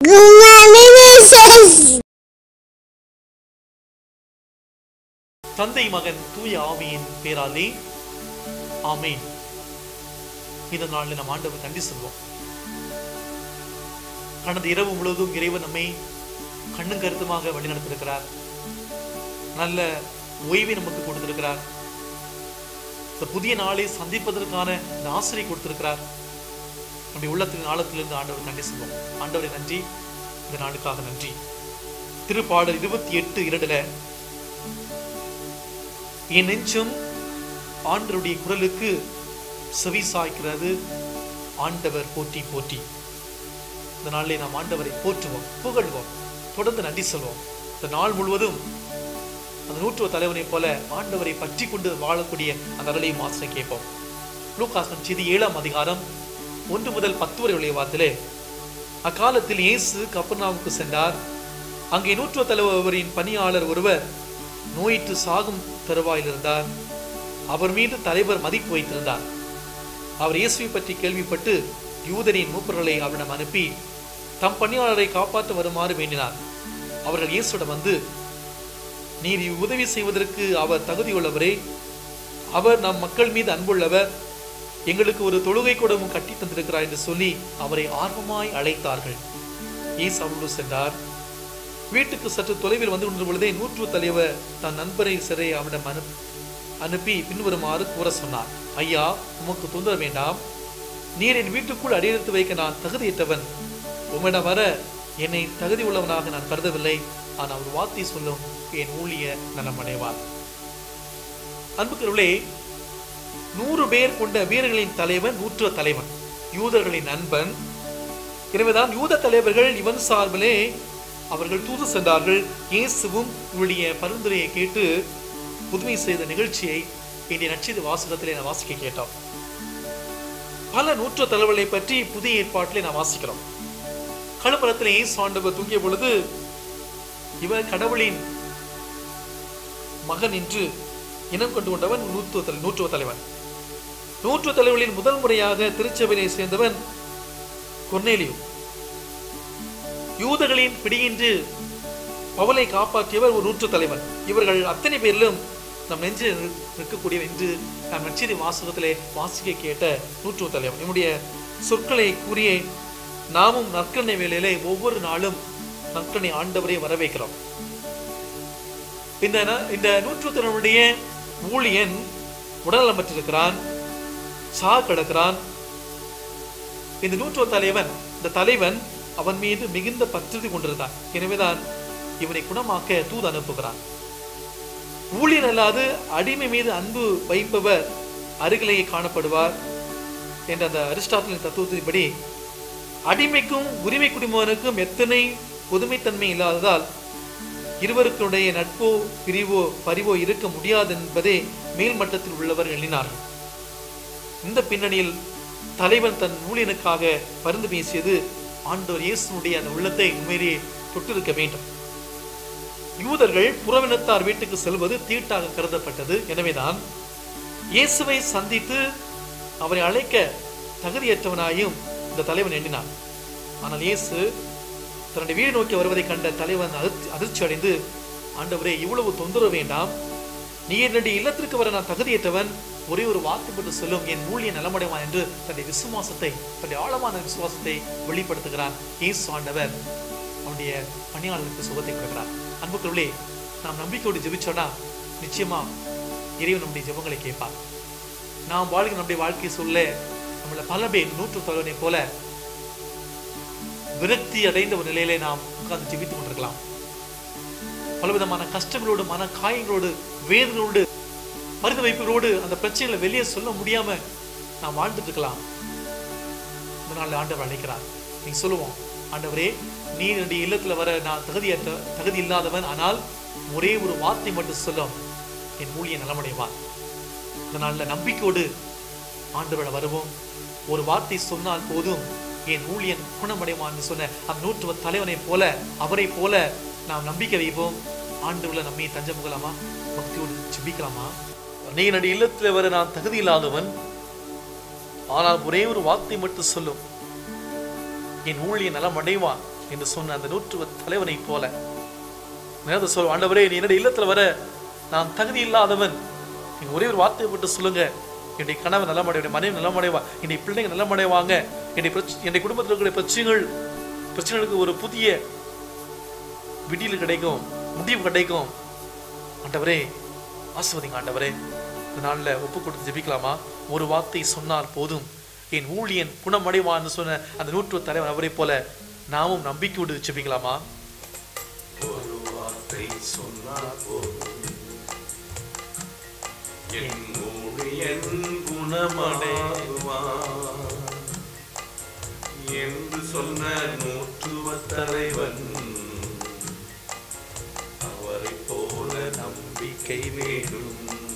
Good morning, Jesus. தந்தை மகன் தூய ஆவியின் பேராலே ஆமேன் இந்த நாளில் நம் ஆண்டவர் நன்றி சொல்வோம் கடந்த இரவு முழுவதும் இறைவன் நம்மை கண்ணும் கருத்துமாக வழிநடத்திருக்கிறார் நல்ல ஓய்வை நமக்கு கொடுத்திருக்கிறார் இந்த புதிய நாளை சந்திப்பதற்கான இந்த ஆசிரியை கொடுத்திருக்கிறார் நம்முடைய உள்ளத்தின் ஆழத்திலிருந்து ஆண்டவர் நன்றி சொல்வோம் ஆண்டவரை நன்றி இந்த நாளுக்காக நன்றி திருப்பாடல் இருபத்தி எட்டு இரண்டுல என் நெஞ்சம் ஆண்டவருடைய குரலுக்கு செவி சாய்க்கிறது ஆண்டவர் போற்றி போற்றி இந்த நாளிலே நாம் ஆண்டவரை போற்றுவோம் புகழ்வோம் தொடர்ந்து நன்றி சொல்வோம் இந்த நாள் முழுவதும் அந்த நூற்றுவ தலைவனைப் போல ஆண்டவரை பற்றி கொண்டு வாழக்கூடிய அந்த அருளையும் ஆசிரியை கேட்போம் லூகாசன் செய்தி ஏழாம் அதிகாரம் ஒன்று முதல் பத்து வரை உள்ள வார்த்தையிலே அக்காலத்தில் இயேசு கப்பர்நாவுக்கு சென்றார் அங்கே நூற்றுவ தலைவரின் பணியாளர் ஒருவர் நோயிற்று சாகும் தருவாயில் இருந்தார் அவர் மீது தலைவர் மதிப்பு வைத்திருந்தார் அவர் இயேசுவை பற்றி கேள்விப்பட்டு யூதரின் மூப்பர்களை அவரிடம் அனுப்பி தம் பணியாளரை காப்பாற்ற வருமாறு வேண்டினார் அவர்கள் இயேசுவிடம் வந்து நீர் உதவி செய்வதற்கு அவர் தகுதியுள்ளவரே அவர் நம் மக்கள் மீது அன்புள்ளவர் எங்களுக்கு ஒரு தொழுகை கூடமும் கட்டி தந்திருக்கிறார் என்று சொல்லி அவரை ஆர்வமாய் அழைத்தார்கள் இயேசு அவரோடு சென்றார் வீட்டுக்கு சற்று தொலைவில் வந்து கொண்ட பொழுதே நூற்று தலைவர் தன் நண்பரை சிறை அவனிடம் அனு அனுப்பி பின்வருமாறு கூற சொன்னார் ஐயா உமக்கு தொந்தர வேண்டாம் நீர் என் வீட்டுக்குள் அடியெடுத்து வைக்க நான் தகுதியற்றவன் உம்மிடம் வர என்னை தகுதி உள்ளவனாக நான் கருதவில்லை ஆனால் ஒரு வார்த்தை சொல்லும் என் ஊழிய நலமடைவார் அன்புக்குள்ளே நூறு பேர் கொண்ட வீரர்களின் தலைவன் நூற்று தலைவன் யூதர்களின் நண்பன் எனவேதான் யூத தலைவர்கள் இவன் சார்பிலே அவர்கள் தூது சென்றார்கள் இயேசுவும் இவருடைய பரிந்துரையை கேட்டு புதுமை செய்த நிகழ்ச்சியை இன்றைய நட்சத்திர வாசகத்திலே நான் வாசிக்க கேட்டோம் பல நூற்று தலைவர்களை பற்றி புதிய ஏற்பாட்டிலே நான் வாசிக்கிறோம் கழுமரத்தில் இயேசு ஆண்டவர் தூங்கிய பொழுது இவர் கடவுளின் மகன் என்று இனம் கொண்டு கொண்டவன் நூற்றுவ தலை நூற்றுவ தலைவன் நூற்று தலைவர்களின் முதல் முறையாக திருச்சபையை சேர்ந்தவன் கொர்னேலியு யூதர்களின் பிடியின்றி பவலை காப்பாற்றியவர் ஒரு நூற்று தலைவன் இவர்கள் அத்தனை பேரிலும் நம் நெஞ்சில் நிற்கக்கூடிய என்று நாம் நச்சரி வாசகத்திலே வாசிக்க கேட்ட நூற்று தலைவன் நம்முடைய சொற்களை கூறிய நாமும் நற்கனை வேளையிலே ஒவ்வொரு நாளும் நற்கனை ஆண்டவரை வரவேற்கிறோம் இந்த ந- இந்த நூற்று தலைவனுடைய ஊழியன் உடல்நலம் பெற்றிருக்கிறான் சா கிடக்கிறான் இந்த நூற்று தலைவன் இந்த தலைவன் அவன் மீது மிகுந்த பற்றுதி கொண்டிருந்தான் எனவேதான் இவனை குணமாக்க தூது அனுப்புகிறான் ஊழியர் அல்லாது அடிமை மீது அன்பு வைப்பவர் அருகிலேயே காணப்படுவார் என்ற அந்த அரிஸ்டாட்டிலின் தத்துவத்தின்படி அடிமைக்கும் உரிமை குடிமகனுக்கும் எத்தனை பொதுமைத்தன்மை இல்லாததால் இருவருக்குடைய நட்போ பிரிவோ பரிவோ இருக்க முடியாது என்பதே மேல்மட்டத்தில் உள்ளவர் எண்ணினார்கள் இந்த பின்னணியில் தலைவன் தன் ஊழியனுக்காக பரிந்து பேசியது ஆண்டவர் இயேசுனுடைய அந்த உள்ளத்தை உண்மையிலேயே தொட்டிருக்க வேண்டும் யூதர்கள் புறவினத்தார் வீட்டுக்கு செல்வது தீட்டாக கருதப்பட்டது எனவேதான் இயேசுவை சந்தித்து அவரை அழைக்க தகுதியற்றவனாயும் இந்த தலைவன் எண்ணினான் ஆனால் இயேசு தன்னுடைய வீடு நோக்கி வருவதை கண்ட தலைவன் அதிர்ச்சி அதிர்ச்சி அடைந்து ஆண்டவரே இவ்வளவு தொந்தரவு வேண்டாம் நீ என்னுடைய இல்லத்திற்கு வர நான் தகுதியற்றவன் ஒரே ஒரு வார்த்தை மட்டும் சொல்லும் என் ஊழிய நலமடைவான் என்று தன்னுடைய விசுவாசத்தை தன்னுடைய ஆழமான விசுவாசத்தை வெளிப்படுத்துகிறான் இயேசு ஆண்டவர் அவனுடைய பணியாளருக்கு சுகத்தை கொடுக்கிறார் அன்புக்குள்ளே நாம் நம்பிக்கையோடு ஜெபிச்சோன்னா நிச்சயமா இறைவன் நம்முடைய ஜெபங்களை கேட்பார் நாம் வாழ்க்கை நம்முடைய வாழ்க்கை சொல்ல நம்மள பல பேர் நூற்று தலைவனை போல விரக்தி அடைந்த ஒரு நிலையிலே நாம் உட்கார்ந்து ஜெபித்துக் கொண்டிருக்கலாம் பலவிதமான கஷ்டங்களோடு மன காயங்களோடு வேதனோடு மருந்து வைப்புகளோடு அந்த பிரச்சனைகளை வெளியே சொல்ல முடியாம நாம் வாழ்ந்துட்டு இருக்கலாம் இந்த நாள் ஆண்டவர் அழைக்கிறார் நீங்க சொல்லுவோம் ஆண்டவரே நீ என்னுடைய இல்லத்துல வர நான் தகுதியற்ற தகுதி இல்லாதவன் ஆனால் ஒரே ஒரு வார்த்தை மட்டும் சொல்லும் என் ஊழிய நலமடைவான் இந்த நாள்ல நம்பிக்கையோடு ஆண்டவரை வருவோம் ஒரு வார்த்தை சொன்னால் போதும் என் ஊழியன் குணமடைவான் என்று சொன்ன அந்த நூற்றுவ தலைவனை போல அவரை போல நாம் நம்பிக்கை வைப்போம் ஆண்டவர்ல நம்மை தஞ்சம் புகலாமா பக்தியோடு ஜெபிக்கலாமா நீ என்னுடைய இல்லத்தில் வர நான் தகுதி இல்லாதவன் ஆனால் ஒரே ஒரு வார்த்தை மட்டும் சொல்லும் என் ஊழிய நலம் அடைவான் என்று சொன்ன அந்த நூற்று தலைவனை போல நேரத்தை சொல் ஆண்டவரே நீ என்னுடைய இல்லத்துல வர நான் தகுதி இல்லாதவன் நீங்க ஒரே ஒரு வார்த்தையை மட்டும் சொல்லுங்க என்னுடைய கணவன் நல்லமடை என்னுடைய மனைவி நல்லமடைவா என்னுடைய பிள்ளைங்க நல்லமடைவாங்க என்னுடைய பிரச்ச என்னுடைய குடும்பத்தில் இருக்கிற பிரச்சனைகள் பிரச்சனைகளுக்கு ஒரு புதிய விடியல் கிடைக்கும் முடிவு கிடைக்கும் ஆண்டவரே ஆசிர்வதிங்க ஆண்டவரே இந்த நாளில் ஒப்பு கொடுத்து ஜெபிக்கலாமா ஒரு வார்த்தை சொன்னால் போதும் என் ஊழியன் குணமடைவான்னு சொன்ன அந்த நூற்று தலைவன் அவரை போல நாமும் நம்பிக்கையோடு ஜெபிக்கலாமா ஒரு வார்த்தை சொன்னால் போதும் என் ஊழியன் குணமடைவான் என்று சொன்ன நூற்றுவ தலைவன் அவரைப் போல நம்பிக்கை வேணும்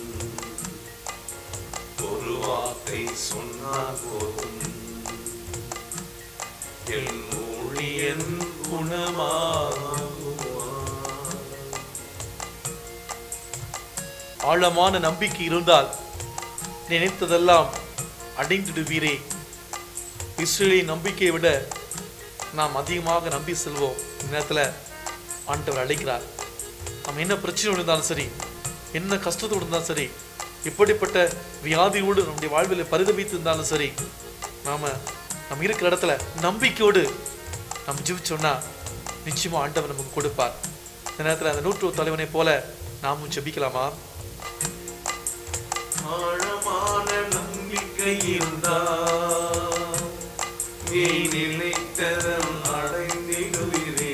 ஒரு வார்த்தை சொன்னால் போதும் என் ஊழியன் குணமாகுவான் ஆழமான நம்பிக்கை இருந்தால் நினைத்ததெல்லாம் அடைந்துடுவீரே இஸ்ரேலின் நம்பிக்கையை விட நாம் அதிகமாக நம்பி செல்வோம் இந்த நேரத்தில் ஆண்டவர் அழைக்கிறார் நம்ம என்ன பிரச்சனை இருந்தாலும் சரி என்ன கஷ்டத்தோடு இருந்தாலும் சரி எப்படிப்பட்ட வியாதியோடு நம்முடைய வாழ்வில் பரிதபித்து இருந்தாலும் சரி நாம நம்ம இருக்கிற இடத்துல நம்பிக்கையோடு நம்ம ஜெபிச்சோம்னா நிச்சயமா ஆண்டவர் நமக்கு கொடுப்பார் இந்த நேரத்தில் அந்த நூற்று தலைவனை போல நாமும் ஜெபிக்கலாமா ஆழமான நம்பிக்கை இருந்தால் நீ நினைத்ததன் அடைந்திடுவீரே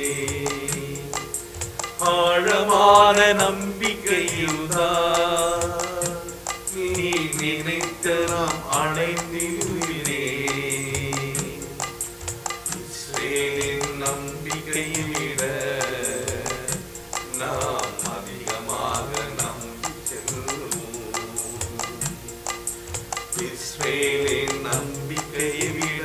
ஆழமான நம்பிக்கை இருந்தால் நீ நினைத்ததாம் அடைந்திடுவீரே இஸ்ரேலின் நம்பிக்கையை விட நாம் அதிகமாக நம்பி செல்வோம் இஸ்ரேலின் நம்பிக்கையை விட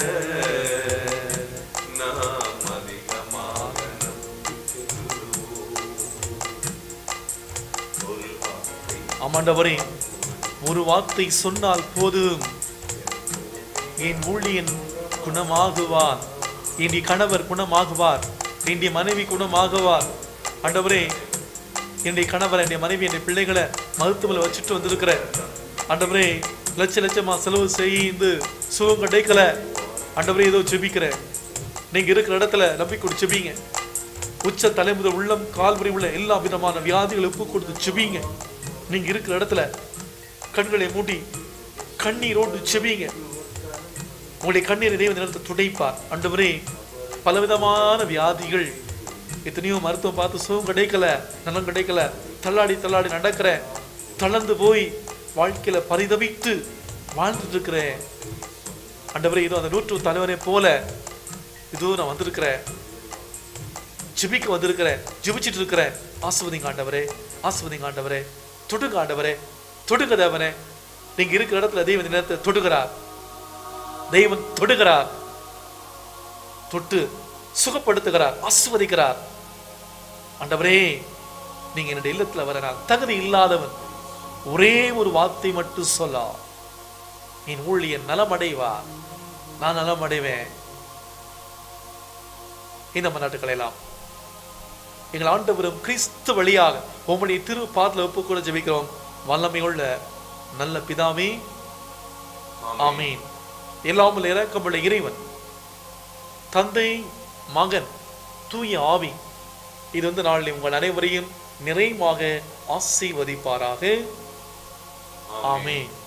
நாம் அதிகமாக நம்பி செல்வோம் ஒரு வார்த்தை ஆமாண்டவரே ஒரு வார்த்தை சொன்னால் போதும் என் ஊழியன் குணமாகுவார் என்னுடைய கணவர் குணமாகுவார் என்னுடைய மனைவி குணமாகுவார் ஆண்டவரே என்னுடைய கணவர் என்னுடைய மனைவி என்னுடைய பிள்ளைகளை மருத்துவத்தில் வச்சுட்டு வந்திருக்கிற ஆண்டவரே லட்ச லட்சமா செலவு செய்து சுகம் கிடைக்கல ஆண்டவரே ஏதோ ஜெபிக்கிறேன் நீங்க இருக்கிற இடத்துல நம்பிக்கை ஜெபிங்க உச்ச தலைமுதல் உள்ளம் கால்வரை உள்ள எல்லா விதமான வியாதிகளை ஒப்பு கொடுத்து செபிங்க நீங்க இருக்கிற இடத்துல கண்களை மூடி கண்ணீரோடு செபிங்க உங்களுடைய கண்ணீரை தேவன் நேரத்தை துடைப்பார் ஆண்டவரே பலவிதமான வியாதிகள் எத்தனையோ மருத்துவம் பார்த்து சுகம் கிடைக்கல நலம் கிடைக்கல தள்ளாடி தள்ளாடி நடக்கிறேன் தளர்ந்து போய் வாழ்க்கையில பரிதவித்து வாழ்ந்துட்டு இருக்கிறேன் ஆண்டவரே இதோ அந்த நூற்று தலைவனை போல இதோ நான் வந்திருக்கிறேன் ஜெபிக்க வந்திருக்கிறேன் ஜெபிச்சிட்டு இருக்கிறேன் ஆசிர்வதிங்க ஆண்டவரே ஆசிர்வதிங்க ஆண்டவரே தொடுங்க ஆண்டவரே தொடுங்க தேவனே நீங்க இருக்கிற இடத்துல தெய்வம் இந்த நேரத்தை தொடுகிறார் தெய்வன் தொடுகிறார் தொட்டு சுகப்படுத்துகிறார் ஆசிர்வதிக்கிறார் ஆண்டவரே நீங்க என்னுடைய இல்லத்துல வர நான் தகுதி இல்லாதவன் ஒரே ஒரு வார்த்தை மட்டும் சொல்லா என் ஊழியன் நலமடைவார் நான் நலமடைவேன் இந்த மன்னாட்டுக்களை எல்லாம் எங்கள் ஆண்டவரும் கிறிஸ்து வழியாக உம்முடைய திரு பாதல ஒப்பு கூட ஜெபிக்கிறோம் வல்லமையுள்ள நல்ல பிதாமே ஆமீன் எல்லாமல் இறக்கமுள்ள இறைவன் தந்தை மகன் தூய ஆவி இது வந்து நாளில் உங்கள் அனைவரையும் நிறைவாக ஆசீர்வதிப்பாராக ஆமென்